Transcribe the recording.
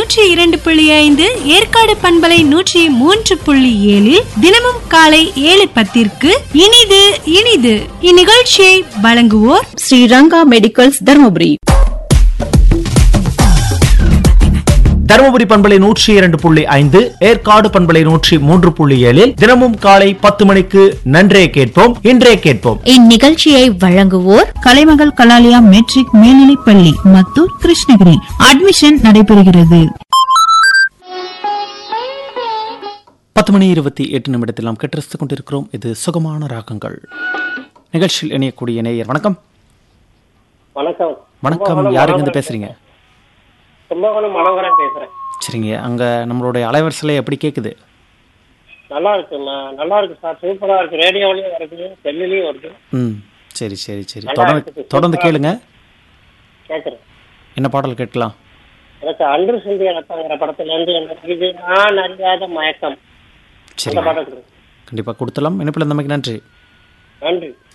நூற்றி இரண்டு புள்ளி ஐந்து ஏற்காடு பண்பலை நூற்றி மூன்று புள்ளி ஏழில் தினமும் காலை ஏழு பத்திற்கு இனிது இனிது இந்நிகழ்ச்சியை வழங்குவோர் ஸ்ரீரங்கா மெடிக்கல்ஸ் தர்மபுரி தருமபுரி பண்பலை நூற்றி இரண்டு புள்ளி ஐந்து ஏற்காடு பண்பலை நூற்றி மூன்று புள்ளி ஏழில் தினமும் காலை பத்து மணிக்கு நன்றே கேட்போம் இன்றே கேட்போம் இந்நிகழ்ச்சியை வழங்குவோர் கலைமகள் கலாலயா மெட்ரிக் மேல்நிலைப் பள்ளி மத்தூர் கிருஷ்ணகிரி அட்மிஷன் நடைபெறுகிறது பத்து மணி இருபத்தி எட்டு நிமிடத்தில் நாம் கெட்டரசு கொண்டிருக்கிறோம் இது சுகமான ராகங்கள் நிகழ்ச்சியில் இணையக்கூடிய நேயர் வணக்கம் வணக்கம் வணக்கம் கும்பகோணம் யாருங்க இருந்து மனோகரன் பேசுறீங்க கும்பகோணம் மனோகரன் பேசுறேன் சரிங்க அங்க நம்மளுடைய அலைவரிசையில எப்படி கேக்குது நல்லா இருக்கு நான் நல்லா இருக்கு சார் சூப்பரா இருக்கு ரேடியோலயும் வருது செல்லுலயும் வருது ம் சரி சரி சரி நல்லா தொடர்ந்து இருக்குது. தொடர்ந்து கேளுங்க கேக்குறேன் என்ன பாடல் கேட்கலாம் எனக்கு அன்று சிந்திய ரத்தங்கிற படத்துல இருந்து எனக்கு இது நான் அறியாத மயக்கம் அந்த சரி படம் இருக்கு. கண்டிப்பா கொடுத்தலாம் இணைப்பில் இருந்தமைக்கு நன்றி நன்றி